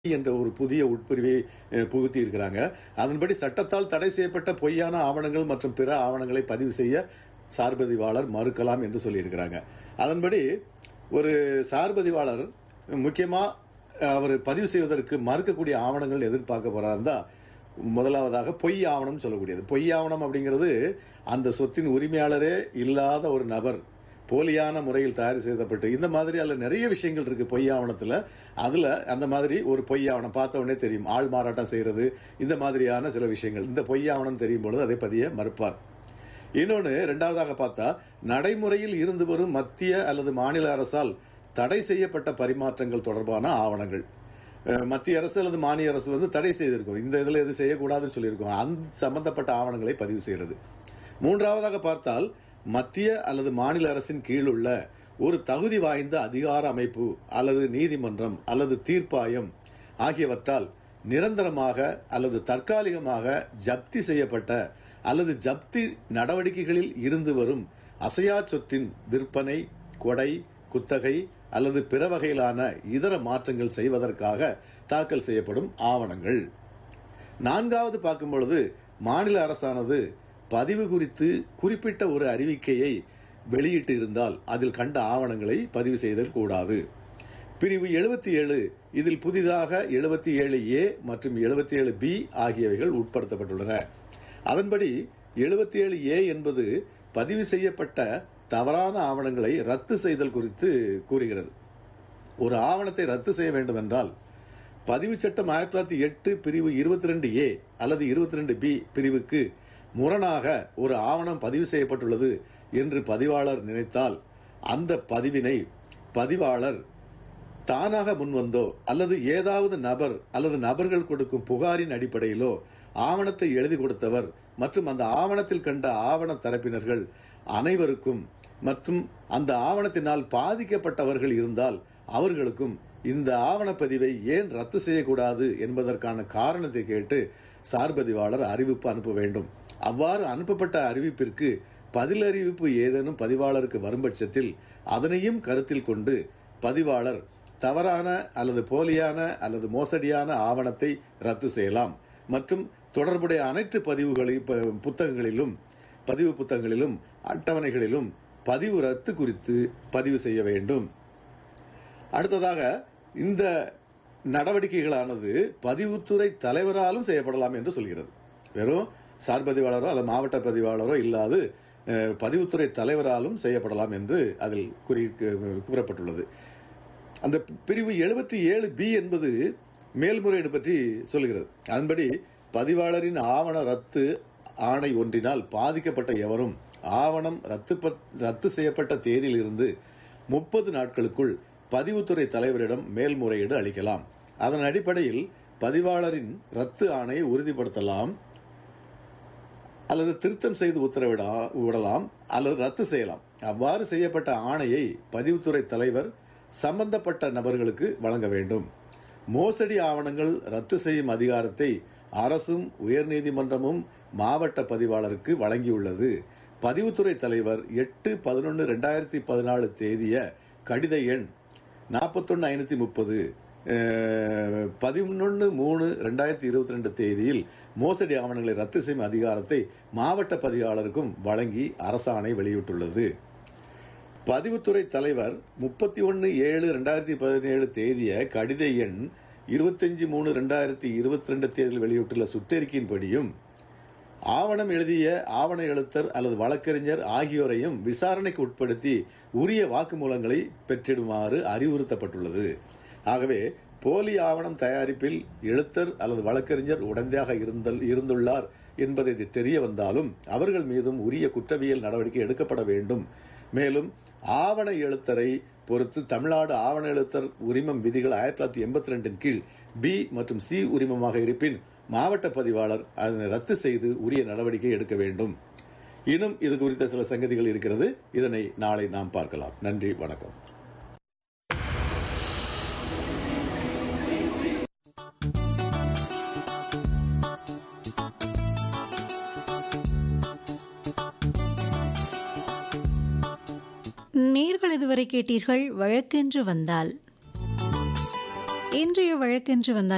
என்ற ஒரு புதிய உட்பிரிவை அஹ், புகுத்தி இருக்கிறாங்க அதன்படி சட்டத்தால் தடை செய்யப்பட்ட பொய்யான ஆவணங்கள் மற்றும் பிற ஆவணங்களை பதிவு செய்ய சார்பதிவாளர் மறுக்கலாம் என்று சொல்லியிருக்கிறாங்க அதன்படி ஒரு சார்பதிவாளர் முக்கியமா அவர் பதிவு செய்வதற்கு மறுக்கக்கூடிய ஆவணங்கள் எதுன்னு பார்க்க போறாருந்தா முதலாவதாக பொய் ஆவணம் சொல்லக்கூடியது பொய் ஆவணம் அப்படிங்கிறது அந்த சொத்தின் உரிமையாளரே இல்லாத ஒரு நபர் போலியான முறையில் தயார் செய்யப்பட்டு இந்த மாதிரி அதில் நிறைய விஷயங்கள் இருக்கு பொய் ஆவணத்தில் அதில் அந்த மாதிரி ஒரு பொய் ஆவணம் பார்த்த உடனே தெரியும் ஆள் மாறாட்டம் செய்யறது இந்த மாதிரியான சில விஷயங்கள் இந்த பொய் ஆவணம் தெரியும் பொழுது அதை பதிய மறுப்பார் இன்னொன்று ரெண்டாவதாக பார்த்தா நடைமுறையில் இருந்து வரும் மத்திய அல்லது மாநில அரசால் தடை செய்யப்பட்ட பரிமாற்றங்கள் தொடர்பான ஆவணங்கள் அஹ், மத்திய அரசு அல்லது மாநில அரசு வந்து தடை செய்திருக்கும் இந்த இதில் எது செய்யக்கூடாதுன்னு சொல்லியிருக்கோம் அந்த சம்பந்தப்பட்ட ஆவணங்களை பதிவு செய்கிறது மூன்றாவதாக பார்த்தால் மத்திய அல்லது மாநில அரசின் கீழ் உள்ள ஒரு தகுதி வாய்ந்த அதிகார அமைப்பு அல்லது நீதிமன்றம் அல்லது தீர்ப்பாயம் ஆகியவற்றால் நிரந்தரமாக அல்லது தற்காலிகமாக ஜப்தி செய்யப்பட்ட அல்லது ஜப்தி நடவடிக்கைகளில் இருந்து வரும் அசையா சொத்தின் விற்பனை கொடை குத்தகை அல்லது பிற வகையிலான இதர மாற்றங்கள் செய்வதற்காக தாக்கல் செய்யப்படும் ஆவணங்கள் நான்காவது பார்க்கும் பொழுது மாநில அரசானது பதிவு குறித்து குறிப்பிட்ட ஒரு அறிவிக்கையை வெளியிட்டு இருந்தால் அதில் கண்ட ஆவணங்களை பதிவு செய்தல் கூடாது பிரிவு எழுபத்தி ஏழு இதில் புதிதாக எழுபத்தி ஏழு ஏ மற்றும் எழுபத்தி ஏழு பி ஆகியவைகள் உட்படுத்தப்பட்டுள்ளன அதன்படி எழுபத்தி ஏழு ஏ என்பது பதிவு செய்யப்பட்ட தவறான ஆவணங்களை ரத்து செய்தல் குறித்து கூறுகிறது ஒரு ஆவணத்தை ரத்து செய்ய வேண்டும் என்றால் பதிவு சட்டம் ஆயிரத்தி தொள்ளாயிரத்தி எட்டு பிரிவு இருபத்தி ரெண்டு ஏ அல்லது இருபத்தி ரெண்டு பி பிரிவுக்கு முரணாக ஒரு ஆவணம் பதிவு செய்யப்பட்டுள்ளது என்று பதிவாளர் நினைத்தால் அந்த பதிவினை பதிவாளர் தானாக முன்வந்தோ அல்லது ஏதாவது நபர் அல்லது நபர்கள் கொடுக்கும் புகாரின் அடிப்படையிலோ ஆவணத்தை எழுதி கொடுத்தவர் மற்றும் அந்த ஆவணத்தில் கண்ட ஆவண தரப்பினர்கள் அனைவருக்கும் மற்றும் அந்த ஆவணத்தினால் பாதிக்கப்பட்டவர்கள் இருந்தால் அவர்களுக்கும் இந்த ஆவணப்பதிவை ஏன் ரத்து செய்யக்கூடாது என்பதற்கான காரணத்தை கேட்டு சார்பதிவாளர் அறிவிப்பு அனுப்ப வேண்டும் அவ்வாறு அனுப்பப்பட்ட அறிவிப்பிற்கு பதில் அறிவிப்பு ஏதேனும் பதிவாளருக்கு வரும் பட்சத்தில் அதனையும் கருத்தில் கொண்டு பதிவாளர் தவறான அல்லது போலியான அல்லது மோசடியான ஆவணத்தை ரத்து செய்யலாம் மற்றும் தொடர்புடைய அனைத்து பதிவுகளில் ப- புத்தகங்களிலும் பதிவு புத்தகங்களிலும் அட்டவணைகளிலும் பதிவு ரத்து குறித்து பதிவு செய்ய வேண்டும் அடுத்ததாக இந்த நடவடிக்கைகளானது பதிவுத்துறை தலைவராலும் செய்யப்படலாம் என்று சொல்கிறது வெறும் சார் பதிவாளரோ அல்லது மாவட்ட பதிவாளரோ இல்லாது அஹ், பதிவுத்துறை தலைவராலும் செய்யப்படலாம் என்று அதில் குறி கூறப்பட்டுள்ளது அந்த பிரிவு எழுபத்தி ஏழு பி என்பது மேல்முறையீடு பற்றி சொல்கிறது அதன்படி பதிவாளரின் ஆவண ரத்து ஆணை ஒன்றினால் பாதிக்கப்பட்ட எவரும் ஆவணம் ரத்து பட்- ரத்து செய்யப்பட்ட தேதியிலிருந்து முப்பது நாட்களுக்குள் பதிவுத்துறை தலைவரிடம் மேல்முறையீடு அளிக்கலாம் அதன் அடிப்படையில் பதிவாளரின் ரத்து ஆணையை உறுதிப்படுத்தலாம் அல்லது திருத்தம் செய்து உத்தரவிட விடலாம் அல்லது ரத்து செய்யலாம் அவ்வாறு செய்யப்பட்ட ஆணையை பதிவுத்துறை தலைவர் சம்பந்தப்பட்ட நபர்களுக்கு வழங்க வேண்டும் மோசடி ஆவணங்கள் ரத்து செய்யும் அதிகாரத்தை அரசும் உயர்நீதிமன்றமும் மாவட்ட பதிவாளருக்கு வழங்கியுள்ளது பதிவுத்துறை தலைவர் எட்டு பதினொன்று ரெண்டாயிரத்தி பதினாலு தேதிய கடித எண் நாற்பத்தொன்று ஐநூற்றி முப்பது பதினொன்று மூணு ரெண்டாயிரத்தி இருபத்தி ரெண்டு தேதியில் மோசடி ஆவணங்களை ரத்து செய்யும் அதிகாரத்தை மாவட்ட பதிவாளருக்கும் வழங்கி அரசாணை வெளியிட்டுள்ளது பதிவுத்துறை தலைவர் முப்பத்தி ஒன்று ஏழு ரெண்டாயிரத்தி பதினேழு தேதிய கடித எண் இருபத்தஞ்சு மூணு ரெண்டாயிரத்தி இருபத்தி ரெண்டு தேதியில் வெளியிட்டுள்ள சுற்றறிக்கையின்படியும் ஆவணம் எழுதிய ஆவண எழுத்தர் அல்லது வழக்கறிஞர் ஆகியோரையும் விசாரணைக்கு உட்படுத்தி உரிய வாக்குமூலங்களை பெற்றிடுமாறு அறிவுறுத்தப்பட்டுள்ளது ஆகவே போலி ஆவணம் தயாரிப்பில் எழுத்தர் அல்லது வழக்கறிஞர் உடந்தையாக இருந்தல் இருந்துள்ளார் என்பதை இது தெரிய வந்தாலும் அவர்கள் மீதும் உரிய குற்றவியல் நடவடிக்கை எடுக்கப்பட வேண்டும் மேலும் ஆவண எழுத்தரை பொறுத்து தமிழ்நாடு ஆவண எழுத்தர் உரிமம் விதிகள் ஆயிரத்தி தொள்ளாயிரத்தி எண்பத்தி ரெண்டின் கீழ் பி மற்றும் சி உரிமமாக இருப்பின் மாவட்ட பதிவாளர் அதனை ரத்து செய்து உரிய நடவடிக்கை எடுக்க வேண்டும் இன்னும் இது குறித்த சில சங்கதிகள் இருக்கிறது இதனை நாளை நாம் பார்க்கலாம் நன்றி வணக்கம் நேர்கள் இதுவரை கேட்டீர்கள் வழக்கென்று வந்தால் இன்றைய வழக்கென்று வந்தால்